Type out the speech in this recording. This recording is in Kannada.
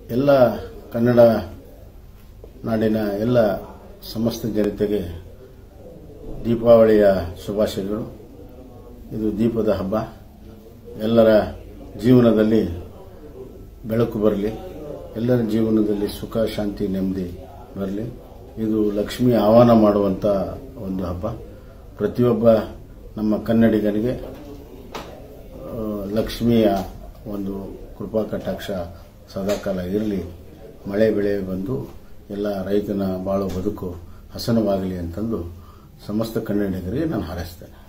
ಎಲ್ಲ ಕನ್ನಡ ನಾಡಿನ ಎಲ್ಲ ಸಮಸ್ತ ಜನತೆಗೆ ದೀಪಾವಳಿಯ ಶುಭಾಶಯಗಳು ಇದು ದೀಪದ ಹಬ್ಬ ಎಲ್ಲರ ಜೀವನದಲ್ಲಿ ಬೆಳಕು ಬರಲಿ ಎಲ್ಲರ ಜೀವನದಲ್ಲಿ ಸುಖ ಶಾಂತಿ ನೆಮ್ಮದಿ ಬರಲಿ ಇದು ಲಕ್ಷ್ಮಿ ಆಹ್ವಾನ ಮಾಡುವಂಥ ಒಂದು ಹಬ್ಬ ಪ್ರತಿಯೊಬ್ಬ ನಮ್ಮ ಕನ್ನಡಿಗನಿಗೆ ಆ, ಲಕ್ಷ್ಮಿಯ ಒಂದು ಕೃಪಾ ಕಟಾಕ್ಷ ಸದಾಕಾಲ ಇರಲಿ ಮಳೆ ಬೆಳೆ ಬಂದು ಎಲ್ಲ ರೈತನ ಬಾಳು ಬದುಕು ಹಸನವಾಗಲಿ ಅಂತಂದು ಸಮಸ್ತ ಕನ್ನಡಿಗರಿಗೆ ನಾನು ಹಾರೈಸ್ತೇನೆ